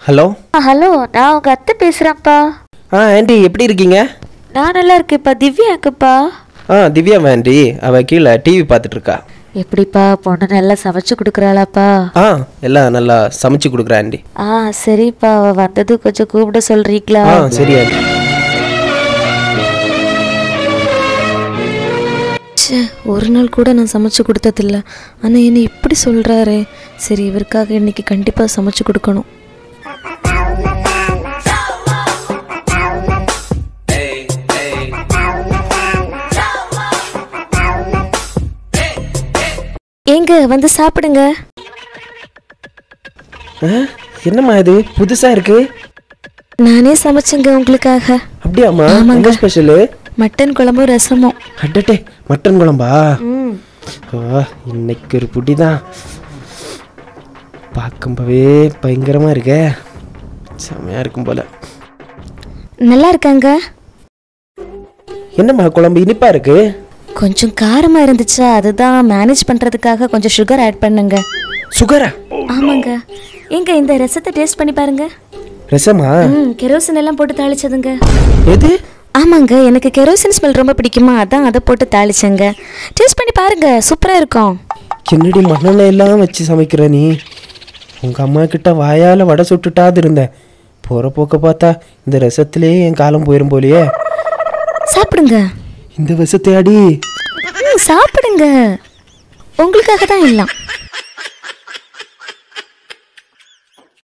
hello ஆ hello நான் உங்கள் அத்தை பேசுகிறேன்ப்பா ஆ ஆண்டி எப்படி இருக்கீங்க நான் நல்லா இருக்கேன்ப்பா திவ்யா இருக்குப்பா ஆ திவ்யா ஆண்டி அவள் கீழே டிவி பார்த்துட்டு இருக்கா எப்படிப்பா பொண்ணு நல்லா சமைச்சு கொடுக்குறாளாப்பா ஆ எல்லாம் நல்லா சமைச்சு கொடுக்குறா ஆண்டி ஆ சரிப்பா அவ வந்தது கொஞ்சம் கூப்பிட சொல்றீங்களா ஆ சரி ஆண்டி ச்சே ஒரு நாள் கூட நான் சமைச்சு கொடுத்ததில்ல ஆனால் என்னை இப்படி சொல்கிறாரே சரி இவருக்காக இன்னைக்கு கண்டிப்பாக சமைச்சு கொடுக்கணும் ஏங்க வந்து சாப்பிடுங்க ஆ என்னம்மா இது புதுசாக இருக்கு நானே சமைச்சேங்க உங்களுக்காக அப்படியாம்மா என்ன ஸ்பெஷலு மட்டன் குழம்பும் ரசமும் அட்டட்டே மட்டன் குழம்பா ம் ஆ இன்னைக்கு ஒரு புடி தான் பார்க்கும்போதே பயங்கரமாக இருக்கே செமையாக இருக்கும் போல நல்லா இருக்காங்க என்னம்மா குழம்பு இனிப்பாக இருக்கு கொஞ்சம் காரமாக இருந்துச்சா அதுதான் மேனேஜ் பண்ணுறதுக்காக கொஞ்சம் சுகர் ஆட் பண்ணுங்க சுகரா ஆமாங்க ஏங்க இந்த ரசத்தை டேஸ்ட் பண்ணி பாருங்க ரசமா ம் கெரோசின் எல்லாம் போட்டு தாளிச்சதுங்க எது ஆமாங்க எனக்கு கெரோசின் ஸ்மெல் ரொம்ப பிடிக்குமா அதான் அதை போட்டு தாளிச்சேங்க டேஸ்ட் பண்ணி பாருங்க சூப்பராக இருக்கும் என்னடி மண்ணெண்ணெய் எல்லாம் வச்சு சமைக்கிற நீ உங்கள் அம்மா கிட்ட வாயால் வடை சுட்டுட்டாது இருந்தேன் போகிற போக்க பார்த்தா இந்த ரசத்திலே என் காலம் போயிரும் போலியே சாப்பிடுங்க இந்த விஷத்தையாடி ம், சாப்பிடுங்க உங்களுக்காக தான் எல்லாம்